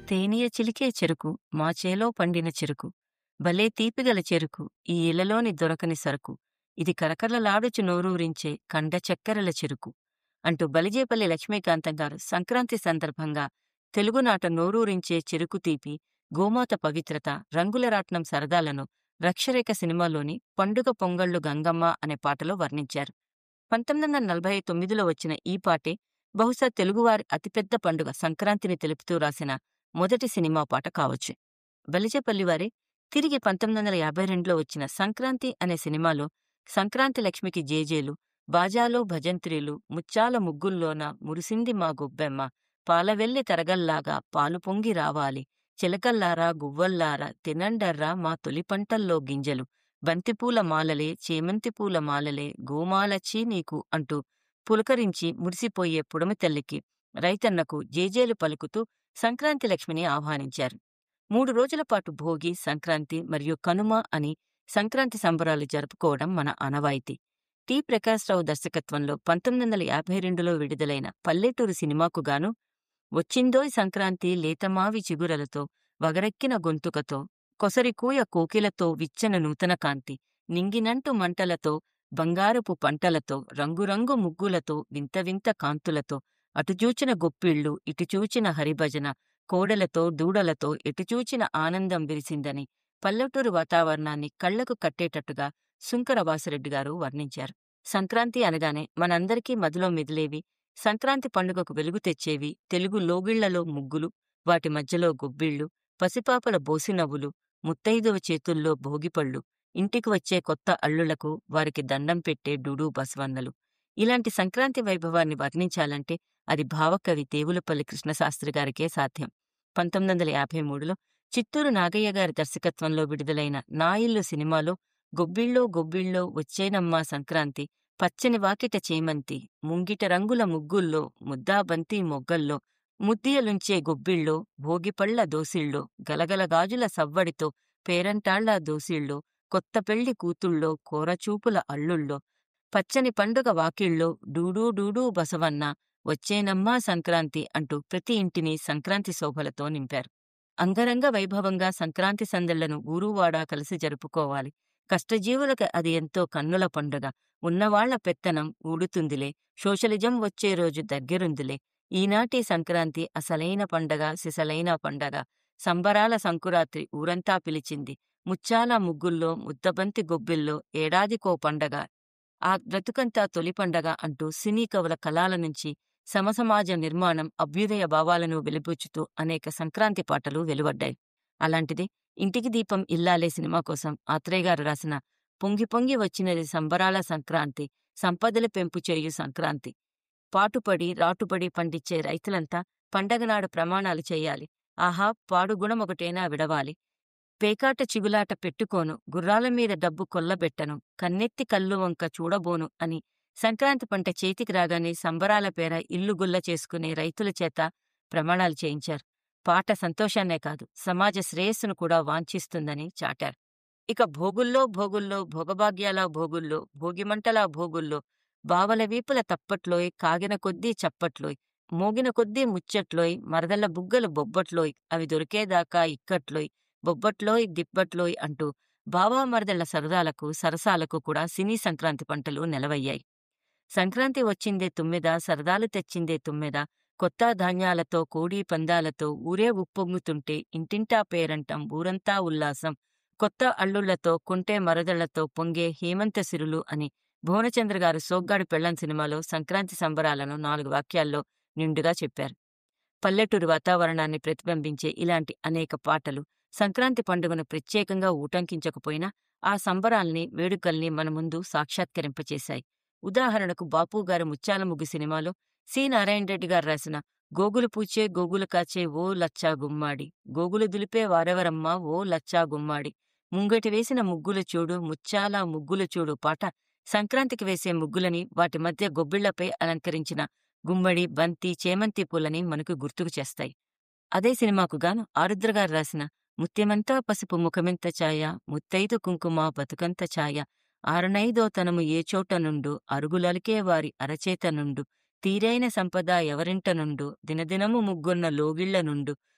తేనియ చిలికే చెరుకు మా చేలో పండిన చెరుకు భలే తీపిగల చెరుకు ఈ ఇళ్లలోని దొరకని సరుకు ఇది కరకరలాడుచు నోరూరించే కండ చక్కెరల చెరుకు అంటూ బలిజేపల్లి లక్ష్మీకాంతం గారు సంక్రాంతి సందర్భంగా తెలుగునాట నోరూరించే చెరుకు తీపి గోమాత పవిత్రత రంగుల రాట్నం సరదాలను రక్షరేఖ సినిమాలోని పండుగ పొంగళ్ళు గంగమ్మ అనే పాటలో వర్ణించారు పంతొమ్మిది వందల నలభై తొమ్మిదిలో వచ్చిన ఈ పాటే బహుశా తెలుగువారి అతిపెద్ద పండుగ సంక్రాంతిని తెలుపుతూ రాసిన మొదటి సినిమా పాట కావచ్చు బలిజపల్లివారే తిరిగి పంతొమ్మిది వందల యాభై రెండులో వచ్చిన సంక్రాంతి అనే సినిమాలో సంక్రాంతి లక్ష్మికి జేజేలు బాజాలో భజంత్రీలు ముచ్చాల ముగ్గుల్లోన మురిసింది మా గొబ్బెమ్మ పాలవెల్లి తరగల్లాగా పాలు పొంగి రావాలి చిలకల్లారా గువ్వల్లారా తినండర్రా మా తొలి పంటల్లో గింజలు బంతిపూల మాలలే చేమంతిపూల మాలలే గోమాలచ్చి నీకు అంటూ పులకరించి మురిసిపోయే పుడమి తల్లికి రైతన్నకు జేజేలు పలుకుతూ సంక్రాంతి లక్ష్మిని ఆహ్వానించారు మూడు రోజుల పాటు భోగి సంక్రాంతి మరియు కనుమ అని సంక్రాంతి సంబరాలు జరుపుకోవడం మన ఆనవాయితీ టి ప్రకాశ్రావు దర్శకత్వంలో పంతొమ్మిది వందల యాభై రెండులో విడుదలైన పల్లెటూరు సినిమాకు గాను వచ్చిందోయ్ సంక్రాంతి లేతమావి చిగురలతో వగరెక్కిన గొంతుకతో కొసరికూయ కోకిలతో విచ్చన నూతన కాంతి నింగినంటు మంటలతో బంగారపు పంటలతో రంగురంగు ముగ్గులతో వింత వింత కాంతులతో అటుచూచిన గొప్పిళ్ళు ఇటుచూచిన హరిభజన కోడలతో దూడలతో ఎటుచూచిన ఆనందం విరిసిందని పల్లెటూరు వాతావరణాన్ని కళ్లకు కట్టేటట్టుగా సుంకర వాసిరెడ్డి గారు వర్ణించారు సంక్రాంతి అనగానే మనందరికీ మదిలో మెదిలేవి సంక్రాంతి పండుగకు వెలుగు తెచ్చేవి తెలుగు లోగిళ్లలో ముగ్గులు వాటి మధ్యలో గొబ్బిళ్ళు పసిపాపల బోసినవ్వులు ముత్తైదువ చేతుల్లో భోగిపళ్ళు ఇంటికి వచ్చే కొత్త అల్లులకు వారికి దండం పెట్టే డూడు బసవన్నలు ఇలాంటి సంక్రాంతి వైభవాన్ని వర్ణించాలంటే అది భావకవి దేవులపల్లి కృష్ణశాస్త్రి గారికే సాధ్యం పంతొమ్మిది వందల యాభై మూడులో చిత్తూరు నాగయ్య గారి దర్శకత్వంలో విడుదలైన నా ఇల్లు సినిమాలో గొబ్బిళ్ళో గొబ్బిళ్ళో వచ్చేనమ్మా సంక్రాంతి పచ్చని వాకిట చేమంతి ముంగిట రంగుల ముగ్గుల్లో ముద్దాబంతి మొగ్గల్లో ముద్దియలుంచే గొబ్బిళ్ళో భోగిపళ్ల దోసిళ్ళో గలగల గాజుల సవ్వడితో పేరంటాళ్ల దోసిళ్ళో కొత్త పెళ్లి కూతుళ్ళో కోరచూపుల అల్లుళ్ళో పచ్చని పండుగ వాకిళ్ళో డూడూ డూడూ బసవన్న వచ్చేనమ్మా సంక్రాంతి అంటూ ప్రతి ఇంటిని సంక్రాంతి శోభలతో నింపారు అంగరంగ వైభవంగా సంక్రాంతి సందళ్లను ఊరువాడా కలిసి జరుపుకోవాలి కష్టజీవులకు అది ఎంతో కన్నుల పండుగ ఉన్నవాళ్ల పెత్తనం ఊడుతుందిలే సోషలిజం వచ్చే రోజు దగ్గరుందిలే ఈనాటి సంక్రాంతి అసలైన పండగ సిసలైన పండగ సంబరాల సంకురాత్రి ఊరంతా పిలిచింది ముచ్చాల ముగ్గుల్లో ముద్దబంతి గొబ్బిల్లో ఏడాదికో పండగ ఆ బ్రతుకంతా తొలి పండగ అంటూ సినీ కవుల కళాల నుంచి సమసమాజ నిర్మాణం అభ్యుదయ భావాలను వెలిబుచ్చుతూ అనేక సంక్రాంతి పాటలు వెలువడ్డాయి అలాంటిది ఇంటికి దీపం ఇల్లాలే సినిమా కోసం ఆత్రేయ గారు రాసిన పొంగి పొంగి వచ్చినది సంబరాల సంక్రాంతి సంపదల పెంపు చేయు సంక్రాంతి పాటుపడి రాటుపడి పండించే రైతులంతా పండగనాడు ప్రమాణాలు చేయాలి ఆహా పాడుగుణమొకటేనా విడవాలి పేకాట చిగులాట పెట్టుకోను గుర్రాల మీద డబ్బు కొల్లబెట్టను కన్నెత్తి కళ్ళు వంక చూడబోను అని సంక్రాంతి పంట చేతికి రాగానే సంబరాల పేర ఇల్లు గుల్ల చేసుకునే రైతుల చేత ప్రమాణాలు చేయించారు పాట సంతోషాన్నే కాదు సమాజ శ్రేయస్సును కూడా వాంఛిస్తుందని చాటారు ఇక భోగుల్లో భోగుల్లో భోగభాగ్యాల భోగుల్లో భోగిమంటల భోగుల్లో బావల వీపుల తప్పట్లోయ్ కాగిన కొద్దీ చప్పట్లోయ్ మోగిన కొద్దీ ముచ్చట్లోయ్ మరదల బుగ్గలు బొబ్బట్లోయ్ అవి దొరికేదాకా ఇక్కట్లోయ్ బొబ్బట్లోయ్ దిబ్బట్లోయ్ అంటూ బావా మరదళ్ల సరదాలకు సరసాలకు కూడా సినీ సంక్రాంతి పంటలు నెలవయ్యాయి సంక్రాంతి వచ్చిందే తుమ్మెద సరదాలు తెచ్చిందే తుమ్మెద కొత్త ధాన్యాలతో కోడీ పందాలతో ఊరే ఉప్పొంగుతుంటే ఇంటింటా పేరంటం ఊరంతా ఉల్లాసం కొత్త అల్లుళ్లతో కుంటే మరదళ్లతో పొంగే హేమంత సిరులు అని భువనచంద్ర గారు సోగ్గాడు పెళ్లం సినిమాలో సంక్రాంతి సంబరాలను నాలుగు వాక్యాల్లో నిండుగా చెప్పారు పల్లెటూరు వాతావరణాన్ని ప్రతిబింబించే ఇలాంటి అనేక పాటలు సంక్రాంతి పండుగను ప్రత్యేకంగా ఊటంకించకపోయినా ఆ సంబరాల్ని వేడుకల్ని మన ముందు సాక్షాత్కరింపచేశాయి ఉదాహరణకు బాపుగారు ముత్యాల ముగ్గు సినిమాలో సి నారాయణ రెడ్డి గారు రాసిన గోగులు పూచే గోగులు కాచే ఓ లచ్చా గుమ్మాడి గోగులు దులిపే వారెవరమ్మా ఓ లచ్చా గుమ్మాడి ముంగటి వేసిన ముగ్గుల చూడు ముత్యాల ముగ్గుల చూడు పాట సంక్రాంతికి వేసే ముగ్గులని వాటి మధ్య గొబ్బిళ్లపై అలంకరించిన గుమ్మడి బంతి చేమంతి పూలని మనకు గుర్తుకు చేస్తాయి అదే సినిమాకు గాను ఆరుద్రగారు రాసిన ముత్యమంతా పసుపు ముఖమెంత ఛాయ ముత్తైదు కుంకుమ బతుకంత ఛాయ ఆరనైదో తనము ఏ చోట నుండు అరుగులలికే వారి అరచేత నుండు తీరైన సంపద ఎవరింట నుండు దినదినము ముగ్గున్న లోగిళ్ల నుండు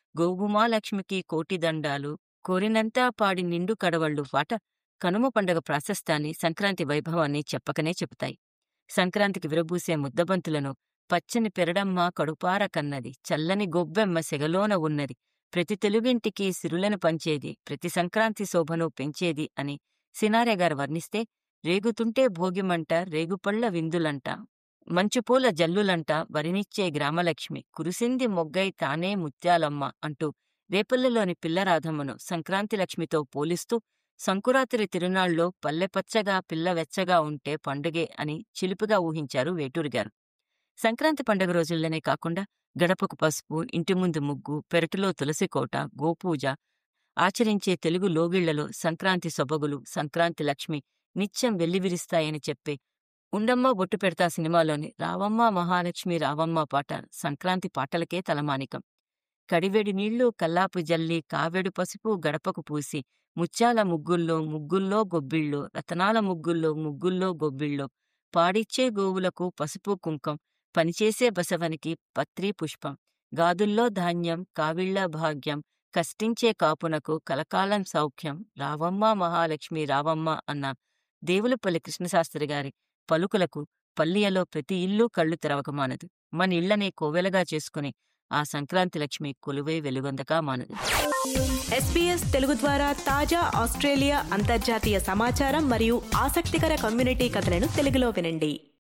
గోగుమాలక్ష్మికి కోటి దండాలు కోరినంతా పాడి నిండు కడవళ్ళు పాట కనుమ పండగ ప్రాశస్తాన్ని సంక్రాంతి వైభవాన్ని చెప్పకనే చెబుతాయి సంక్రాంతికి విరబూసే ముద్దబంతులను పచ్చని పెరడమ్మ కడుపార కన్నది చల్లని గొబ్బెమ్మ సెగలోన ఉన్నది ప్రతి తెలుగింటికి సిరులను పంచేది ప్రతి సంక్రాంతి శోభను పెంచేది అని సినారే గారు వర్ణిస్తే రేగుతుంటే భోగిమంట రేగుపళ్ళ విందులంట మంచుపూల జల్లులంట వరినిచ్చే గ్రామలక్ష్మి కురిసింది మొగ్గై తానే ముత్యాలమ్మ అంటూ రేపల్లెలోని పిల్లరాధమ్మను సంక్రాంతి లక్ష్మితో పోలిస్తూ సంకురాత్రి తిరునాళ్ళలో పల్లెపచ్చగా పిల్ల వెచ్చగా ఉంటే పండుగే అని చిలుపుగా ఊహించారు వేటూరి గారు సంక్రాంతి పండుగ రోజుల్లోనే కాకుండా గడపకు పసుపు ఇంటి ముందు ముగ్గు పెరటిలో తులసి కోట గోపూజ ఆచరించే తెలుగు లోగిళ్లలో సంక్రాంతి సొబగులు సంక్రాంతి లక్ష్మి నిత్యం వెల్లివిరిస్తాయని చెప్పే ఉండమ్మ బొట్టు పెడతా సినిమాలోని రావమ్మ మహాలక్ష్మి రావమ్మ పాట సంక్రాంతి పాటలకే తలమానికం కడివెడి నీళ్లు కల్లాపు జల్లి కావెడు పసుపు గడపకు పూసి ముత్యాల ముగ్గుల్లో ముగ్గుల్లో గొబ్బిళ్ళో రతనాల ముగ్గుల్లో ముగ్గుల్లో గొబ్బిళ్ళో పాడిచ్చే గోవులకు పసుపు కుంకం పనిచేసే బసవనికి పత్రి పుష్పం గాదుల్లో ధాన్యం కావిళ్ల భాగ్యం కష్టించే కాపునకు కలకాలం సౌఖ్యం రావమ్మ మహాలక్ష్మి రావమ్మ అన్న దేవులపల్లి కృష్ణశాస్త్రి గారి పలుకులకు పల్లియలో ప్రతి ఇల్లు కళ్ళు తెరవకమానదు మన ఇళ్లనే కోవెలగా చేసుకుని ఆ సంక్రాంతి లక్ష్మి కొలువై వెలుగొందక మానదు ఎస్పీఎస్ తెలుగు ద్వారా తాజా ఆస్ట్రేలియా అంతర్జాతీయ సమాచారం మరియు ఆసక్తికర కమ్యూనిటీ కథలను తెలుగులో వినండి